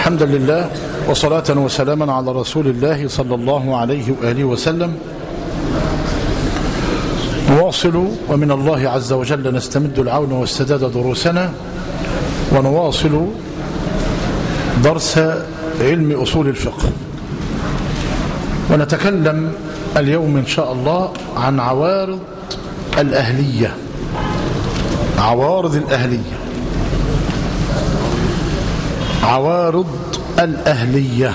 الحمد لله وصلاة وسلاما على رسول الله صلى الله عليه وآله وسلم نواصل ومن الله عز وجل نستمد العون والسداد دروسنا ونواصل درس علم أصول الفقه ونتكلم اليوم إن شاء الله عن عوارض الأهلية عوارض الأهلية عوارض الأهلية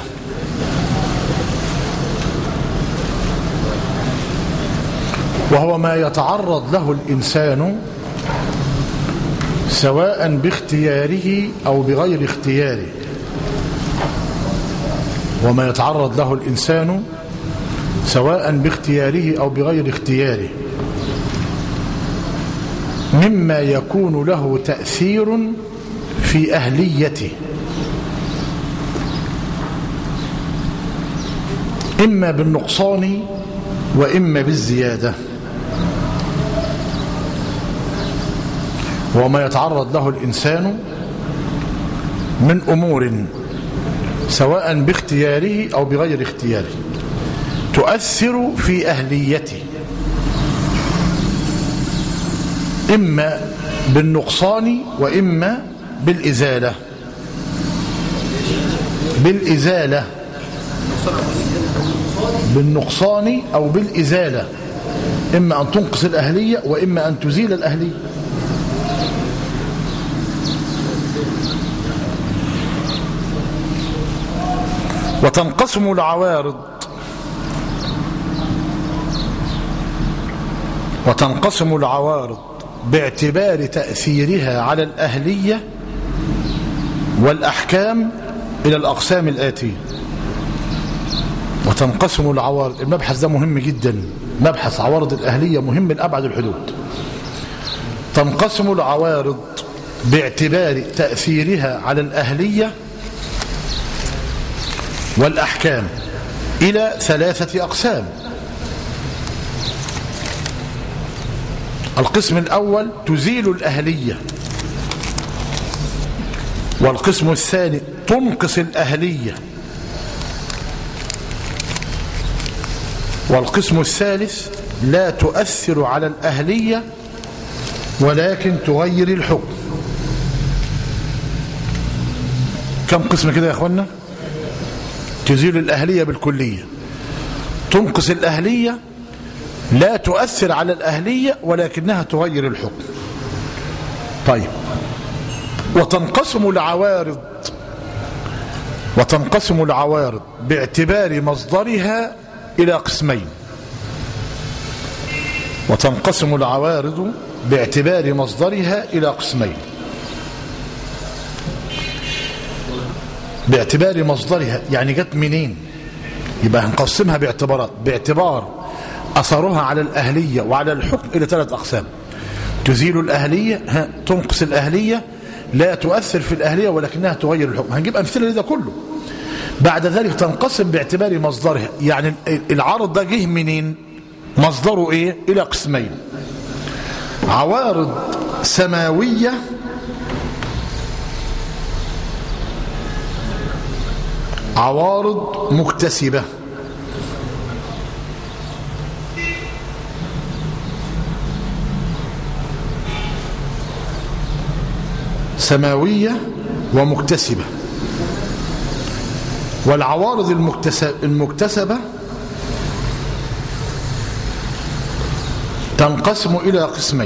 وهو ما يتعرض له الإنسان سواء باختياره أو بغير اختياره وما يتعرض له الإنسان سواء باختياره أو بغير اختياره مما يكون له تأثير في أهليته إما بالنقصان وإما بالزيادة وما يتعرض له الإنسان من أمور سواء باختياره أو بغير اختياره تؤثر في أهليته إما بالنقصان وإما بالإزالة بالإزالة بالنقصان أو بالإزالة إما أن تنقص الأهلية وإما أن تزيل الأهلية وتنقسم العوارض وتنقسم العوارض باعتبار تأثيرها على الأهلية والأحكام إلى الأقسام الآتية وتنقسم العوارض المبحث ده مهم جدا مبحث عوارض الأهلية مهم لأبعد الحدود تنقسم العوارض باعتبار تأثيرها على الأهلية والأحكام إلى ثلاثة أقسام القسم الأول تزيل الأهلية والقسم الثاني تنقص الأهلية والقسم الثالث لا تؤثر على الأهلية ولكن تغير الحكم كم قسم كده يا أخوانا تزيل الأهلية بالكلية تنقص الأهلية لا تؤثر على الأهلية ولكنها تغير الحكم طيب وتنقسم العوارض وتنقسم العوارض باعتبار مصدرها إلى قسمين وتنقسم العوارض باعتبار مصدرها إلى قسمين باعتبار مصدرها يعني جت منين يبقى هنقسمها باعتبارات باعتبار أثرها على الأهلية وعلى الحكم إلى ثلاث أقسام تزيل الأهلية تنقص الأهلية لا تؤثر في الأهلية ولكنها تغير الحكم هنجيب أمثلة لده كله بعد ذلك تنقسم باعتبار مصدرها يعني العرض ده جه منين مصدره ايه الى قسمين عوارض سماوية عوارض مكتسبة سماوية ومكتسبة والعوارض المكتسبة تنقسم إلى قسمين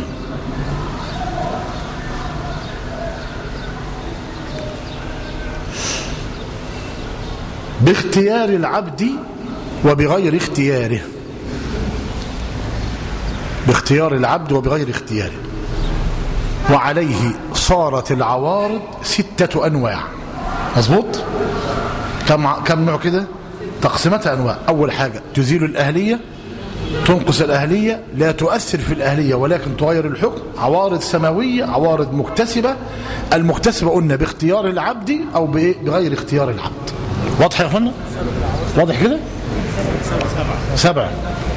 باختيار العبد وبغير اختياره باختيار العبد وبغير اختياره وعليه صارت العوارض ستة أنواع مظبوط كم كم نوع كده تقسيمتها انواع اول حاجه تزيل الاهليه تنقص الاهليه لا تؤثر في الاهليه ولكن تغير الحكم عوارض سماويه عوارض مكتسبه المكتسبه قلنا باختيار العبد او بغير اختيار العبد واضح يا اخوانا واضح كده سبعه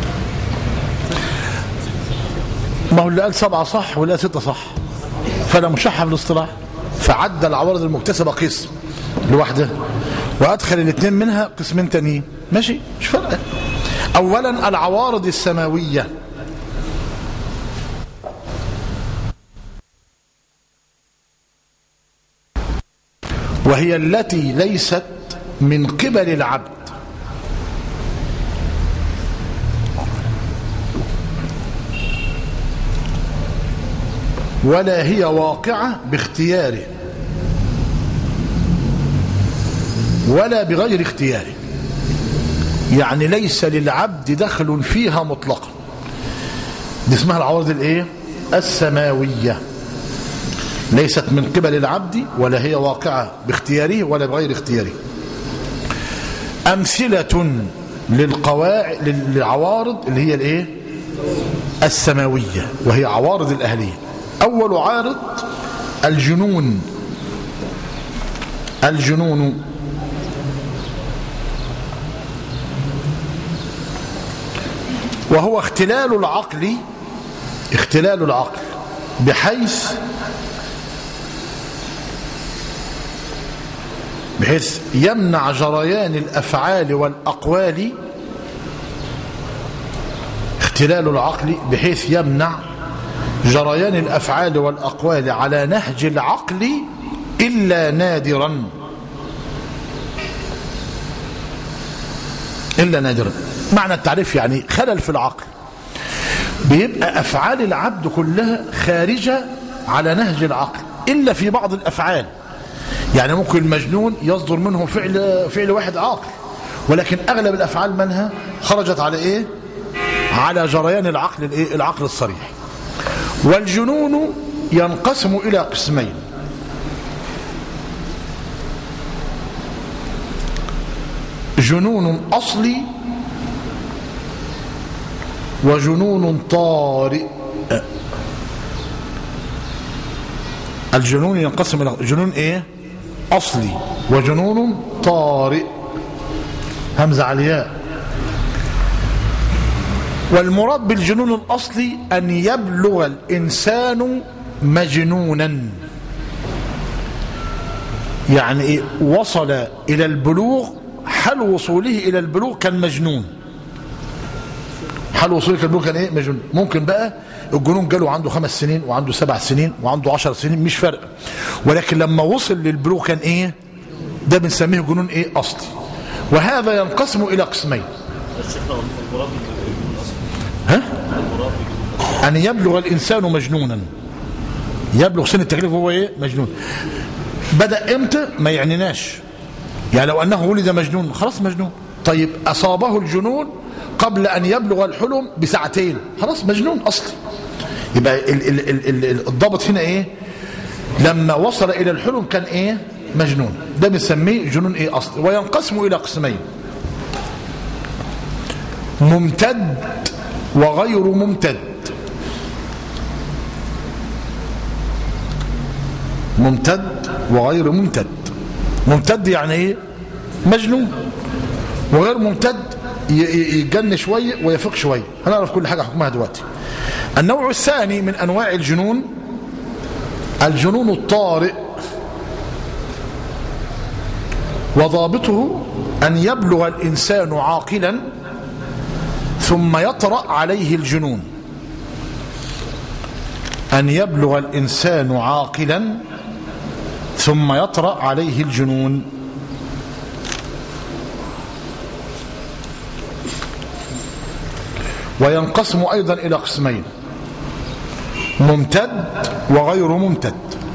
ما هو اللي قال سبعه صح واللي قال سته صح فلا مشحف الاصطلاح فعدى العوارض المكتسبه قسم لوحده وأدخل الاثنين منها قسمين تانيين ماشي مش فارقة أولا العوارض السماوية وهي التي ليست من قبل العبد ولا هي واقعة باختياره ولا بغير اختياره يعني ليس للعبد دخل فيها مطلقا دي اسمها العوارض الايه السماويه ليست من قبل العبد ولا هي واقعة باختياره ولا بغير اختياره أمثلة للقواعد للعوارض اللي هي الايه السماوية وهي عوارض الأهلية أول عارض الجنون الجنون وهو اختلال العقل اختلال العقل بحيث بحيث يمنع جريان الأفعال والأقوال اختلال العقل بحيث يمنع جريان الأفعال والأقوال على نهج العقل إلا نادرا إلا نادرا معنى التعريف يعني خلل في العقل بيبقى أفعال العبد كلها خارجة على نهج العقل إلا في بعض الأفعال يعني ممكن المجنون يصدر منه فعل فعل واحد عاقل ولكن اغلب الافعال منها خرجت على ايه على جريان العقل الايه العقل الصريح والجنون ينقسم الى قسمين جنون اصلي وجنون طارئ الجنون ينقسم الى جنون ايه أصلي وجنون طارئ همزة على الياء والمراد بالجنون الأصلي أن يبلغ الإنسان مجنونا يعني إيه وصل إلى البلوغ حال وصوله إلى البلوغ كان مجنون حال وصوله إلى البلوغ كان إيه مجنون ممكن بقى الجنون جاله عنده خمس سنين وعنده سبع سنين وعنده عشر سنين مش فرق ولكن لما وصل للبلوغ كان ايه ده بنسميه جنون ايه اصلي وهذا ينقسم الى قسمين ها ان يبلغ الانسان مجنونا يبلغ سن التكليف هو ايه مجنون بدا امتى ما يعنيناش يعني لو انه ولد مجنون خلاص مجنون طيب اصابه الجنون قبل ان يبلغ الحلم بساعتين خلاص مجنون اصلي يبقى ال ال ال ال الضابط هنا ايه لما وصل الى الحلم كان ايه مجنون ده بنسميه جنون ايه اصلي وينقسم الى قسمين ممتد وغير ممتد ممتد وغير ممتد ممتد يعني ايه مجنون وغير ممتد يجن شويه ويفق شويه هنعرف كل حاجه حكمها دلوقتي النوع الثاني من انواع الجنون الجنون الطارئ وضابطه ان يبلغ الانسان عاقلا ثم يطرا عليه الجنون ان يبلغ الانسان عاقلا ثم يطرا عليه الجنون وينقسم أيضا إلى قسمين ممتد وغير ممتد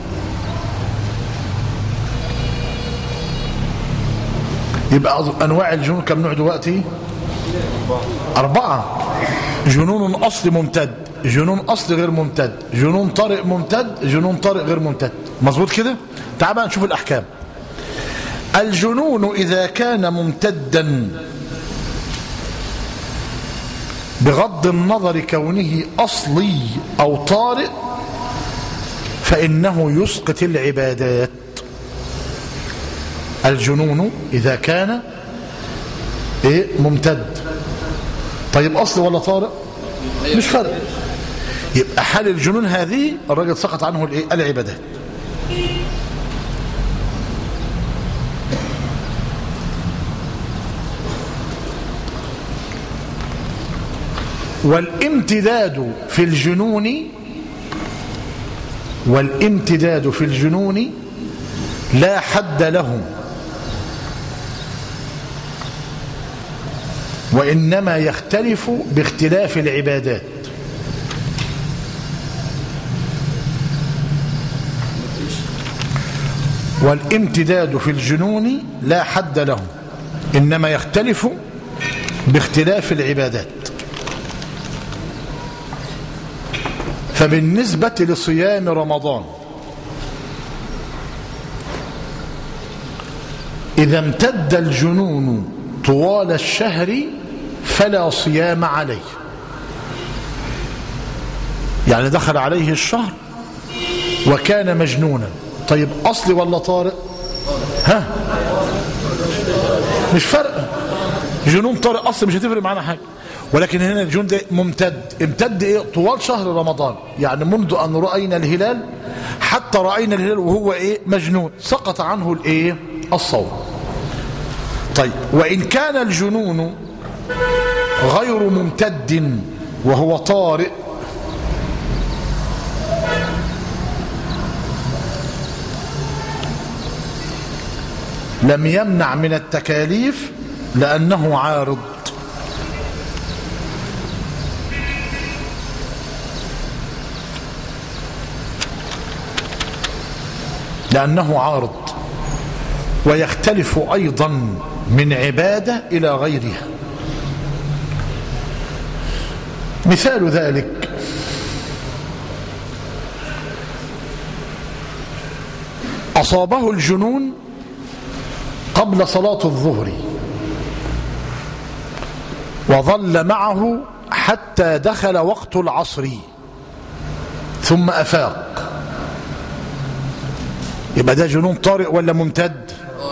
يبقى أنواع الجنون كم نوع دلوقتي أربعة جنون أصلي ممتد جنون أصلي غير ممتد جنون طارئ ممتد جنون طارئ غير ممتد مظبوط كده تعال بقى نشوف الأحكام الجنون إذا كان ممتدا بغض النظر كونه أصلي أو طارئ فإنه يسقط العبادات الجنون إذا كان إيه ممتد طيب أصلي ولا طارئ مش فرق يبقى حال الجنون هذه الراجل سقط عنه الإيه؟ العبادات والامتداد في الجنون والامتداد في الجنون لا حد له وإنما يختلف باختلاف العبادات والامتداد في الجنون لا حد له إنما يختلف باختلاف العبادات فبالنسبة لصيام رمضان إذا امتد الجنون طوال الشهر فلا صيام عليه يعني دخل عليه الشهر وكان مجنونا طيب أصلي ولا طارئ ها مش فرق جنون طارئ أصلي مش هتفرق معانا حاجة ولكن هنا الجنون ده ممتد امتد ايه طوال شهر رمضان يعني منذ أن رأينا الهلال حتى رأينا الهلال وهو ايه مجنون سقط عنه الايه الصوم طيب وإن كان الجنون غير ممتد وهو طارئ لم يمنع من التكاليف لأنه عارض لأنه عارض ويختلف أيضا من عبادة إلى غيرها مثال ذلك أصابه الجنون قبل صلاة الظهر وظل معه حتى دخل وقت العصر ثم أفاق يبقى ده جنون طارئ ولا ممتد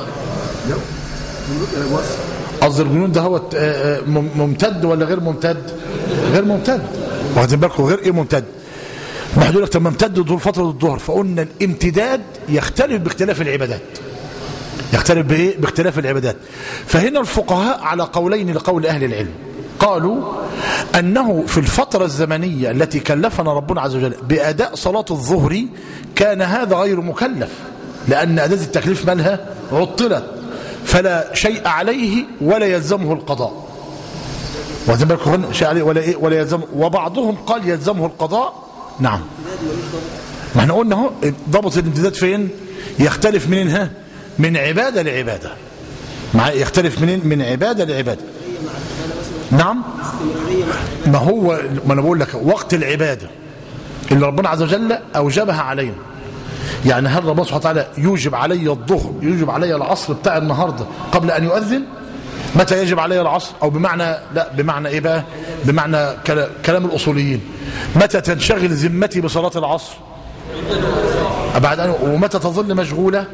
قصد الجنون ده هو ممتد ولا غير ممتد غير ممتد واخدين بالكم غير ايه ممتد ما حدول لك طب ممتد طول فتره الظهر فقلنا الامتداد يختلف باختلاف العبادات يختلف بايه باختلاف العبادات فهنا الفقهاء على قولين لقول اهل العلم قالوا انه في الفتره الزمنيه التي كلفنا ربنا عز وجل باداء صلاه الظهر كان هذا غير مكلف لان اداه التكليف مالها عطلت فلا شيء عليه ولا يلزمه القضاء واخدين بالكم شيء عليه ولا ايه ولا يلزم وبعضهم قال يلزمه القضاء نعم ما احنا قلنا اهو ضبط الامتداد فين يختلف منين ها من عباده لعباده مع يختلف منين من عباده لعباده نعم ما هو ما انا بقول لك وقت العباده اللي ربنا عز وجل اوجبها علينا يعني هل ربنا سبحانه وتعالى يوجب علي الظهر يوجب علي العصر بتاع النهارده قبل ان يؤذن متى يجب علي العصر او بمعنى لا بمعنى ايه بقى بمعنى كلام الاصوليين متى تنشغل ذمتي بصلاه العصر بعد أن ومتى تظل مشغوله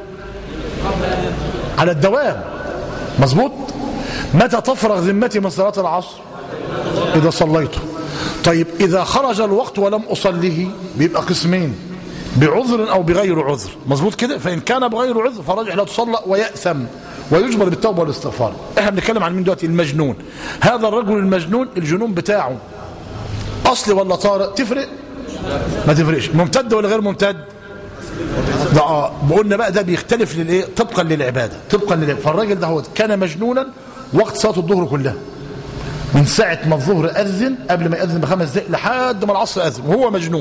على الدوام مظبوط متى تفرغ ذمتي من صلاه العصر اذا صليته طيب اذا خرج الوقت ولم اصليه بيبقى قسمين بعذر او بغير عذر مظبوط كده فان كان بغير عذر فراجع لا تصلى ويأثم ويجبر بالتوبه والاستغفار احنا بنتكلم عن مين دلوقتي المجنون هذا الرجل المجنون الجنون بتاعه اصلي ولا طارئ تفرق ما تفرقش ممتد ولا غير ممتد ده اه قلنا بقى ده بيختلف للايه طبقا للعباده طبقا للعبادة. فالراجل ده هو كان مجنونا وقت صلاه الظهر كلها من ساعه ما الظهر اذن قبل ما ياذن بخمس دقائق لحد ما العصر اذن وهو مجنون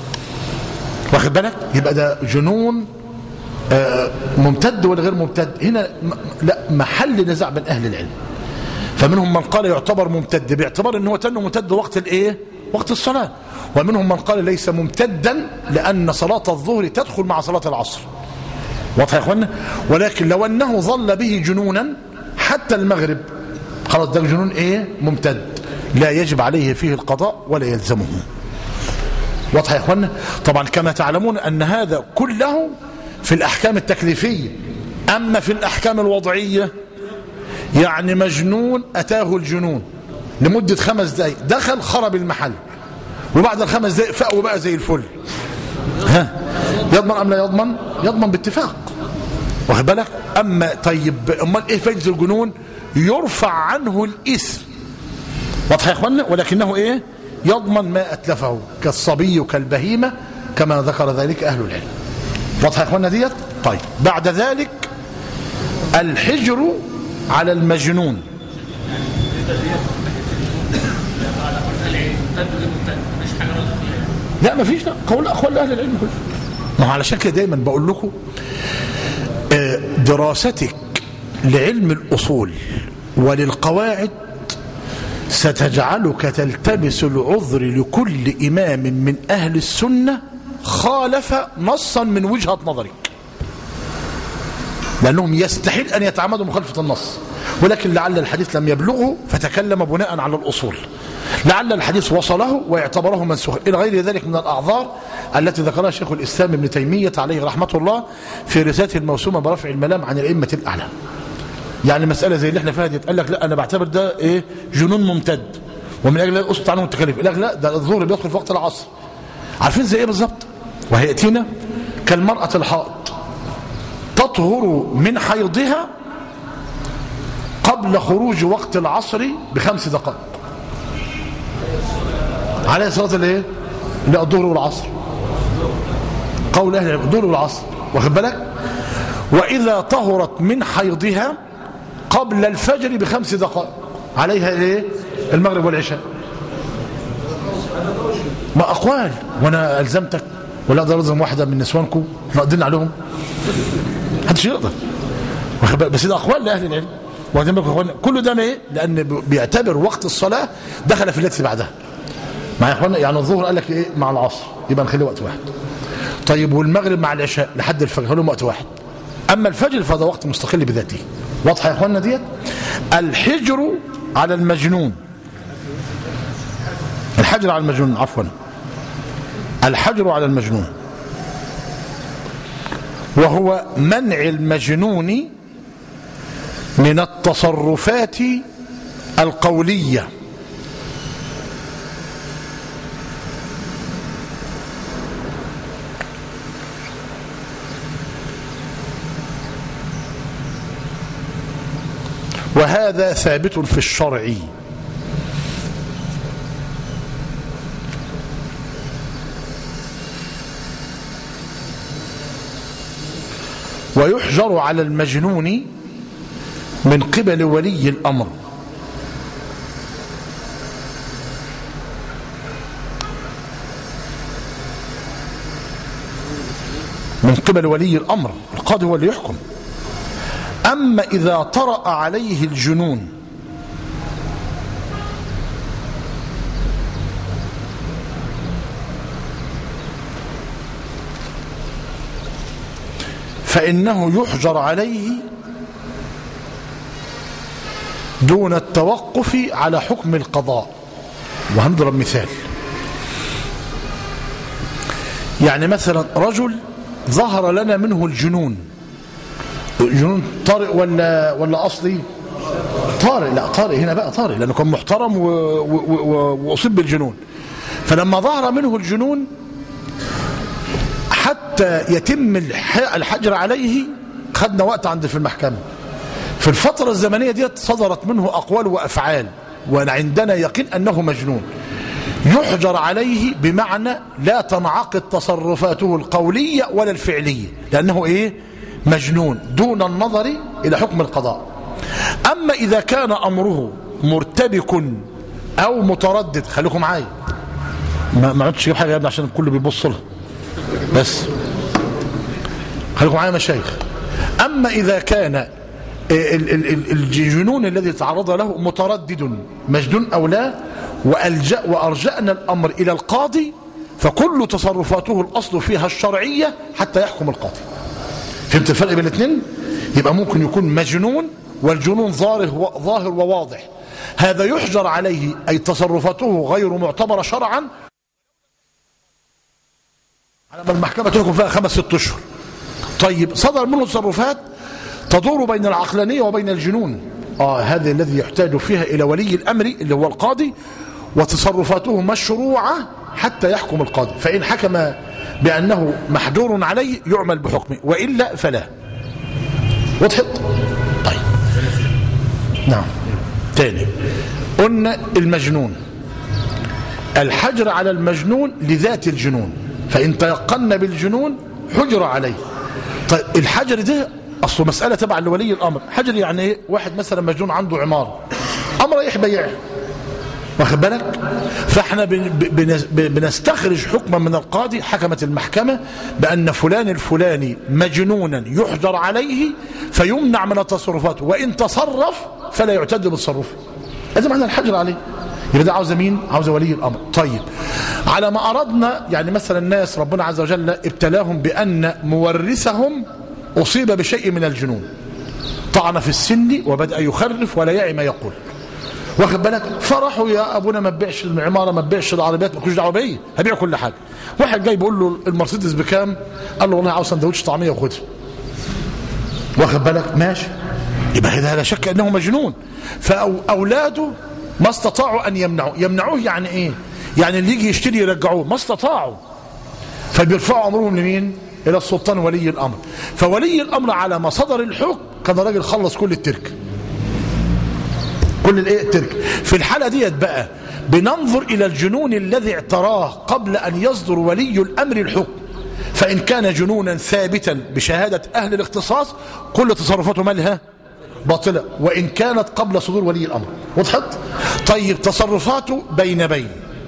واخد بالك يبقى ده جنون آه ممتد ولا غير ممتد هنا لا محل نزاع بين اهل العلم فمنهم من قال يعتبر ممتد باعتبار ان هو تنه ممتد وقت الايه وقت الصلاه ومنهم من قال ليس ممتدا لان صلاه الظهر تدخل مع صلاه العصر واضح يا اخوانا ولكن لو انه ظل به جنونا حتى المغرب خلاص ده جنون ايه ممتد لا يجب عليه فيه القضاء ولا يلزمه واضح يا اخوانا طبعا كما تعلمون ان هذا كله في الاحكام التكليفيه اما في الاحكام الوضعيه يعني مجنون اتاه الجنون لمده خمس دقائق دخل خرب المحل وبعد الخمس دقائق فاق وبقى زي الفل ها يضمن ام لا يضمن يضمن باتفاق واخد بالك اما طيب امال ايه فايده الجنون يرفع عنه الاثم واضح يا اخوانا ولكنه ايه يضمن ما أتلفه كالصبي كالبهيمة كما ذكر ذلك أهل العلم واضح يا اخوانا ديت طيب بعد ذلك الحجر على المجنون لا ما فيش لا قول اقوال اهل العلم كله ما هو علشان كده دايما بقول لكم آه، دراستك لعلم الاصول وللقواعد ستجعلك تلتبس العذر لكل امام من اهل السنه خالف نصا من وجهه نظرك لانهم يستحيل ان يتعمدوا مخالفه النص ولكن لعل الحديث لم يبلغه فتكلم بناء على الاصول لعل الحديث وصله واعتبره منسوخا الى غير ذلك من الاعذار التي ذكرها شيخ الاسلام ابن تيميه عليه رحمه الله في رسالته الموسومه برفع الملام عن الائمه الاعلام يعني مساله زي اللي احنا فيها دي قال لك لا انا بعتبر ده ايه جنون ممتد ومن اجل ذلك اسقط عنه التكاليف قال لك لا ده الظهر بيدخل في وقت العصر عارفين زي ايه بالظبط وهياتينا كالمراه الحائض تطهر من حيضها قبل خروج وقت العصر بخمس دقائق عليه صلاة الايه لا الظهر والعصر قول اهل العلم الظهر والعصر واخد بالك واذا طهرت من حيضها قبل الفجر بخمس دقائق عليها ايه المغرب والعشاء ما اقوال وانا الزمتك ولا اقدر الزم واحده من نسوانكم احنا قدرنا عليهم محدش يقدر واخد بالك؟ بس ده اقوال لاهل العلم واخدين بالكم يا اخوانا كل ده ايه لان بيعتبر وقت الصلاه دخل في التي بعدها مع يا اخوانا يعني الظهر قال لك ايه مع العصر يبقى نخليه وقت واحد طيب والمغرب مع العشاء لحد الفجر خليهم وقت واحد اما الفجر فهذا وقت مستقل بذاته واضحه يا اخوانا ديت الحجر على المجنون الحجر على المجنون عفوا الحجر على المجنون وهو منع المجنون من التصرفات القوليه وهذا ثابت في الشرع ويحجر على المجنون من قبل ولي الأمر من قبل ولي الأمر القاضي هو اللي يحكم أما إذا طرأ عليه الجنون فإنه يحجر عليه دون التوقف على حكم القضاء وهنضرب مثال يعني مثلا رجل ظهر لنا منه الجنون جنون طارئ ولا ولا اصلي طارئ لا طارئ هنا بقى طارئ لانه كان محترم و- و- و- واصيب بالجنون فلما ظهر منه الجنون حتى يتم الح- الحجر عليه خدنا وقت عند في المحكمه في الفتره الزمنيه ديت صدرت منه اقوال وافعال وعندنا يقين انه مجنون يحجر عليه بمعنى لا تنعقد تصرفاته القوليه ولا الفعليه لانه ايه مجنون دون النظر إلى حكم القضاء أما إذا كان أمره مرتبك أو متردد خليكم معايا ما ما عدتش اجيب حاجه يا ابني عشان الكل بيبص لها بس خليكم معايا يا مشايخ اما اذا كان ال- ال- ال- الجنون الذي تعرض له متردد مجنون او لا وألجأ وارجأنا الامر الى القاضي فكل تصرفاته الاصل فيها الشرعيه حتى يحكم القاضي فهمت الفرق بين الاثنين يبقى ممكن يكون مجنون والجنون ظاهر ظاهر وواضح هذا يحجر عليه اي تصرفاته غير معتبره شرعا على ما المحكمه تحكم فيها خمس ست اشهر طيب صدر منه تصرفات تدور بين العقلانيه وبين الجنون اه هذا الذي يحتاج فيها الى ولي الامر اللي هو القاضي وتصرفاته مشروعه حتى يحكم القاضي فان حكم بانه محجور عليه يعمل بحكمه والا فلا وضحت طيب نعم تاني قلنا المجنون الحجر على المجنون لذات الجنون فإن تيقن بالجنون حجر عليه طيب الحجر ده أصله مسألة تبع لولي الأمر حجر يعني إيه واحد مثلا مجنون عنده عمارة أمر رايح بيعها واخد بالك فاحنا بنستخرج حكما من القاضي حكمت المحكمة بأن فلان الفلاني مجنونا يحجر عليه فيمنع من التصرفات وإن تصرف فلا يعتد بالتصرف هذا معنى الحجر عليه يبقى ده عاوز مين عاوز ولي الأمر طيب على ما أردنا يعني مثلا الناس ربنا عز وجل ابتلاهم بأن مورثهم أصيب بشيء من الجنون طعن في السن وبدأ يخرف ولا يعي ما يقول واخد بالك فرحوا يا ابونا ما تبيعش العماره ما تبيعش العربيات ما تكونش دعوه بيا هبيع كل حاجه واحد جاي بيقول له المرسيدس بكام قال له والله عاوز سندوتش طعميه وخدها واخد بالك ماشي يبقى هذا لا شك انه مجنون فاولاده ما استطاعوا ان يمنعوه يمنعوه يعني ايه يعني اللي يجي يشتري يرجعوه ما استطاعوا فبيرفعوا امرهم لمين الى السلطان ولي الامر فولي الامر على ما صدر الحكم كان راجل خلص كل التركه كل الايه الترك في الحالة ديت بقى بننظر إلى الجنون الذي اعتراه قبل أن يصدر ولي الأمر الحكم فإن كان جنونا ثابتا بشهادة أهل الاختصاص كل تصرفاته مالها باطلة وإن كانت قبل صدور ولي الأمر وضحت طيب تصرفاته بين بين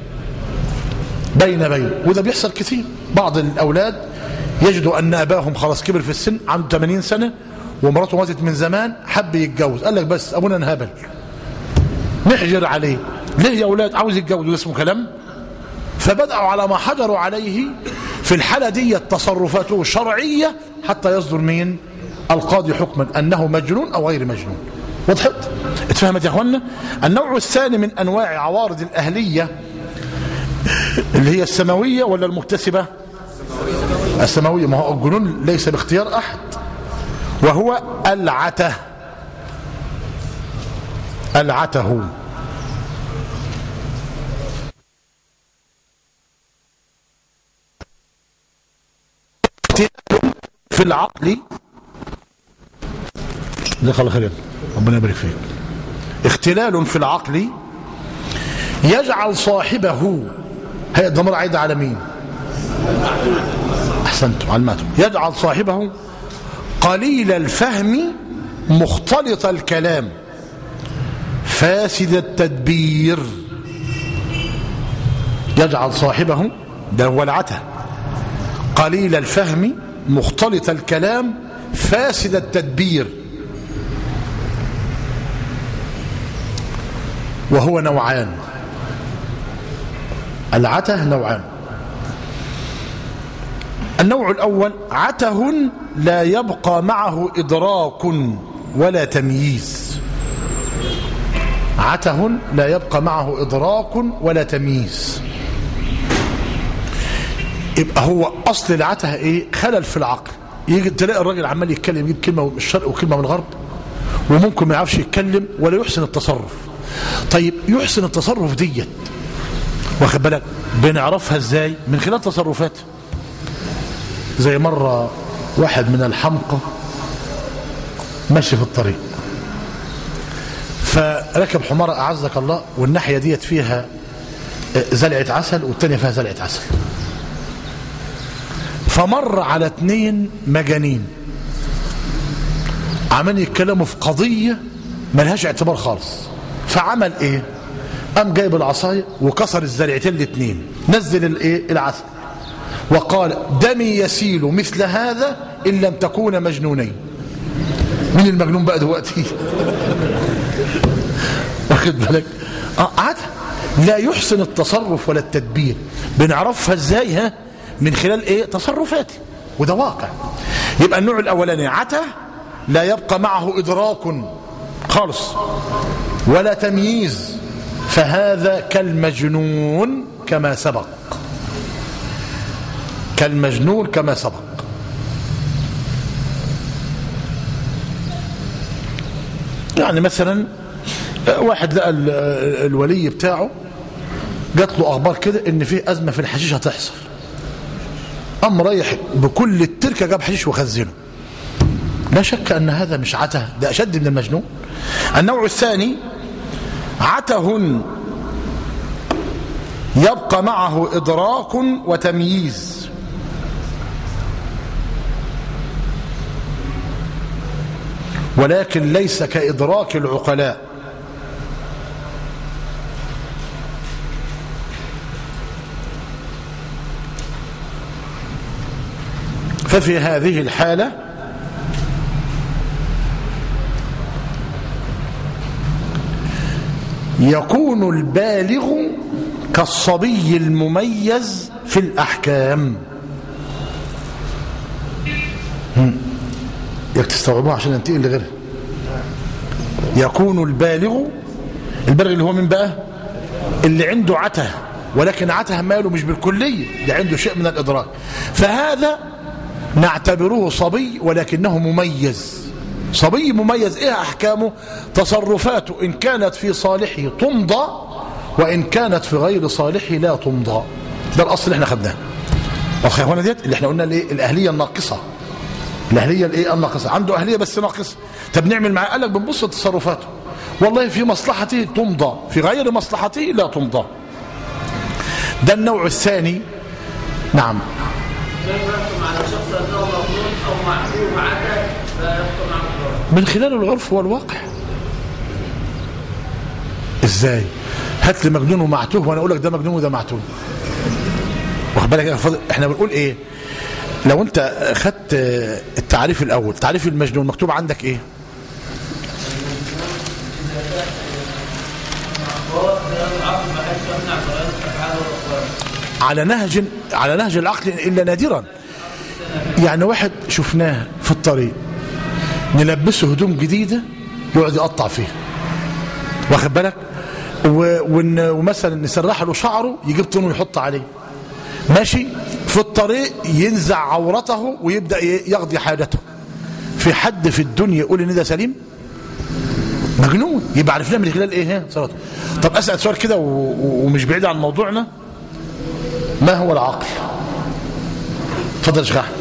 بين بين وده بيحصل كثير بعض الأولاد يجدوا أن أباهم خلاص كبر في السن عنده 80 سنة ومراته ماتت من زمان حب يتجوز قال لك بس أبونا انهبل نحجر عليه ليه يا أولاد عاوز يتجوز اسمه كلام فبدأوا على ما حجروا عليه في الحالة دي تصرفاته شرعية حتى يصدر مين القاضي حكما أنه مجنون أو غير مجنون وضحت اتفهمت يا أخوانا النوع الثاني من أنواع عوارض الأهلية اللي هي السماوية ولا المكتسبة السماوية ما هو الجنون ليس باختيار أحد وهو العته العته في العقل جزاك الله خير ربنا يبارك فيك اختلال في العقل يجعل صاحبه هي الضمير عايده على مين احسنتم علماتم يجعل صاحبه قليل الفهم مختلط الكلام فاسد التدبير يجعل صاحبه ده هو العته قليل الفهم مختلط الكلام فاسد التدبير وهو نوعان العته نوعان النوع الأول عته لا يبقى معه إدراك ولا تمييز عته لا يبقى معه إدراك ولا تمييز يبقى هو أصل العته إيه خلل في العقل يجي تلاقي الراجل عمال يتكلم يجيب كلمة من الشرق وكلمة من الغرب وممكن ما يعرفش يتكلم ولا يحسن التصرف طيب يحسن التصرف ديت واخد بالك بنعرفها ازاي من خلال تصرفاته زي مرة واحد من الحمقى ماشي في الطريق فركب حمارة أعزك الله والناحية ديت فيها زلعة عسل والتانية فيها زلعة عسل فمر على اتنين مجانين عمال يتكلموا في قضية ملهاش اعتبار خالص فعمل ايه قام جايب العصاية وكسر الزرعتين الاتنين نزل الايه العسل وقال دمي يسيل مثل هذا إن لم تكون مجنونين مين المجنون بقى دلوقتي واخد بالك اه عادة لا يحسن التصرف ولا التدبير بنعرفها ازاي ها من خلال ايه تصرفاتي وده واقع يبقى النوع الاولاني عتا لا يبقى معه ادراك خالص ولا تمييز فهذا كالمجنون كما سبق كالمجنون كما سبق يعني مثلا واحد لقى الولي بتاعه جات له اخبار كده ان في ازمه في الحشيش هتحصل قام رايح بكل التركه جاب حشيش وخزنه لا شك ان هذا مش عته ده اشد من المجنون النوع الثاني عته يبقى معه إدراك وتمييز ولكن ليس كإدراك العقلاء ففي هذه الحالة يكون البالغ كالصبي المميز في الأحكام يك تستوعبوها عشان ننتقل لغيرها يكون البالغ البالغ اللي هو من بقى اللي عنده عته ولكن عته ماله مش بالكلية ده عنده شيء من الإدراك فهذا نعتبره صبي ولكنه مميز صبي مميز ايه احكامه تصرفاته ان كانت في صالحه تمضى وان كانت في غير صالحه لا تمضى ده الاصل اللي احنا خدناه واضح يا اخوانا ديت اللي احنا قلنا الايه الاهليه الناقصه الاهليه الايه الناقصه عنده اهليه بس ناقصه طب نعمل معاه قال لك بنبص لتصرفاته والله في مصلحته تمضى في غير مصلحته لا تمضى ده النوع الثاني نعم على شخص انه مظلوم او معذور عدا فيحكم على الضرر من خلال العرف والواقع ازاي هات لي مجنون ومعتوه وانا اقول لك ده مجنون وده معتوه واخد بالك يا فاضل احنا بنقول ايه لو انت خدت التعريف الاول تعريف المجنون مكتوب عندك ايه على نهج على نهج العقل الا نادرا يعني واحد شفناه في الطريق نلبسه هدوم جديدة يقعد يقطع فيها واخد بالك و- ون- ومثلا نسرح له شعره يجيب طين ويحط عليه ماشي في الطريق ينزع عورته ويبدأ ي- يقضي حاجته في حد في الدنيا يقول ان ده سليم مجنون يبقى عرفناه من خلال ايه ها صلاته طب اسال سؤال كده و- و- ومش بعيد عن موضوعنا ما هو العقل اتفضل يا شيخ احمد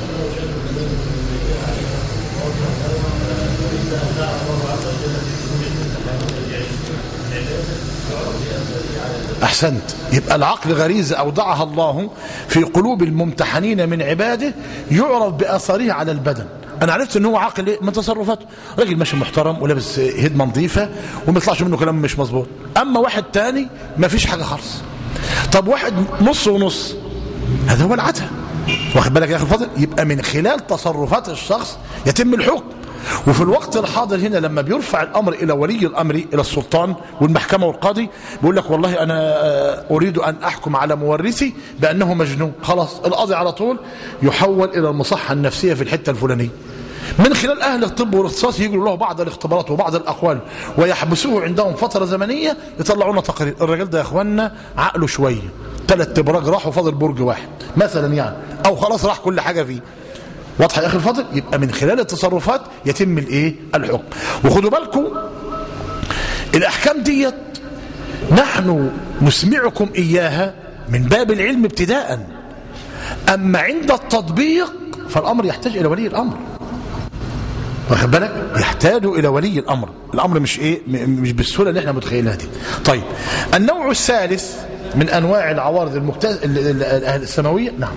أحسنت يبقى العقل غريزة أودعها الله في قلوب الممتحنين من عباده يعرف بأثره على البدن أنا عرفت أنه هو عاقل إيه؟ من تصرفاته راجل ماشي محترم ولابس هدمة نظيفة وما يطلعش منه كلام مش مظبوط أما واحد تاني ما فيش حاجة خالص طب واحد نص ونص هذا هو العته واخد بالك يا أخي الفاضل يبقى من خلال تصرفات الشخص يتم الحكم وفي الوقت الحاضر هنا لما بيرفع الأمر إلى ولي الأمر إلى السلطان والمحكمة والقاضي بيقول لك والله أنا آه، أريد أن أحكم على مورثي بأنه مجنون خلاص القاضي على طول يحول إلى المصحة النفسية في الحتة الفلانية من خلال أهل الطب والاختصاص يجروا له بعض الاختبارات وبعض الأقوال ويحبسوه عندهم فترة زمنية يطلعوا لنا تقارير الراجل ده يا إخواننا عقله شوية ثلاث ابراج راحوا فاضل برج واحد مثلا يعني أو خلاص راح كل حاجة فيه واضحه يا اخي الفاضل يبقى من خلال التصرفات يتم الايه الحكم وخدوا بالكم الاحكام ديت نحن نسمعكم اياها من باب العلم ابتداء اما عند التطبيق فالامر يحتاج الى ولي الامر واخد بالك يحتاج الى ولي الامر الامر مش ايه م- مش بالسهوله اللي احنا متخيلها دي طيب النوع الثالث من انواع العوارض المكتز... ال- ال- ال- السماويه نعم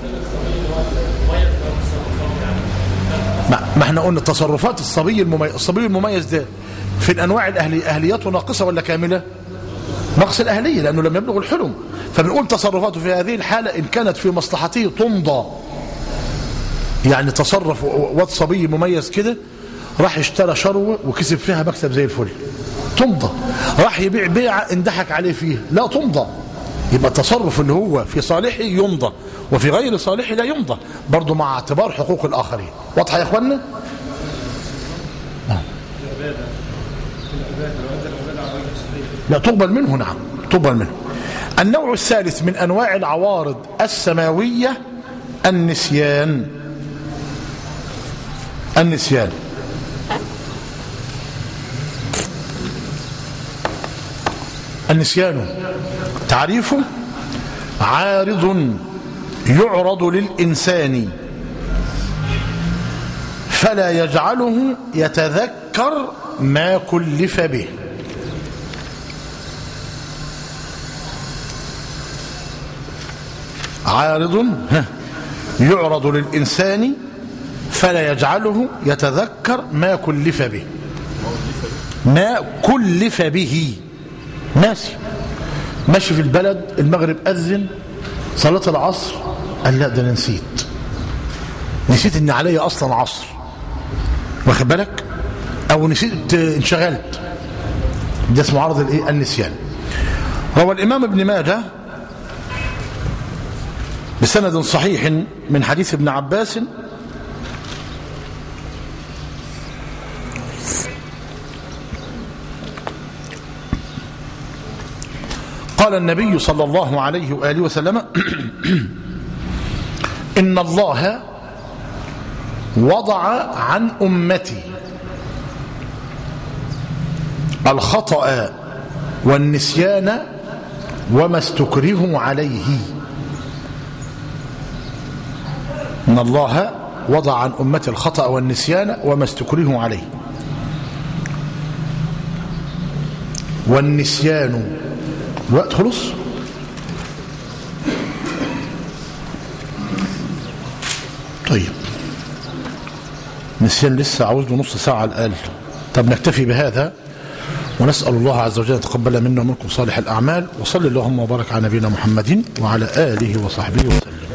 ما, ما احنا قلنا تصرفات الصبي المميز الصبي المميز ده في الانواع الاهلي اهليته ناقصه ولا كامله نقص الاهليه لانه لم يبلغ الحلم فبنقول تصرفاته في هذه الحاله ان كانت في مصلحته تمضى يعني تصرف واد صبي مميز كده راح اشترى شروه وكسب فيها مكسب زي الفل تمضى راح يبيع بيعه اندحك عليه فيها لا تمضى يبقى التصرف اللي هو في صالحه يمضى وفي غير صالحه لا يمضى برضه مع اعتبار حقوق الاخرين واضحه يا اخوانا نعم. لا تقبل منه نعم تقبل منه النوع الثالث من انواع العوارض السماويه النسيان النسيان النسيان تعريفه عارض يعرض للإنسان فلا يجعله يتذكر ما كلف به عارض ها، يعرض للإنسان فلا يجعله يتذكر ما كلف به ما كلف به ناسي ماشي في البلد المغرب أذن صلاة العصر قال لا ده أنا نسيت نسيت ان علي اصلا عصر واخد بالك او نسيت انشغلت ده اسمه عرض الايه النسيان روى الامام ابن ماجه بسند صحيح من حديث ابن عباس قال النبي صلى الله عليه وآله وسلم إن الله وضع عن أمتي الخطأ والنسيان وما استكرهوا عليه إن الله وضع عن أمتي الخطأ والنسيان وما استكرهوا عليه والنسيان الوقت خلص طيب نسيان لسه عاوز له نص ساعة على الأقل طب نكتفي بهذا ونسأل الله عز وجل يتقبل منا ومنكم صالح الأعمال وصل اللهم وبارك على نبينا محمد وعلى آله وصحبه وسلم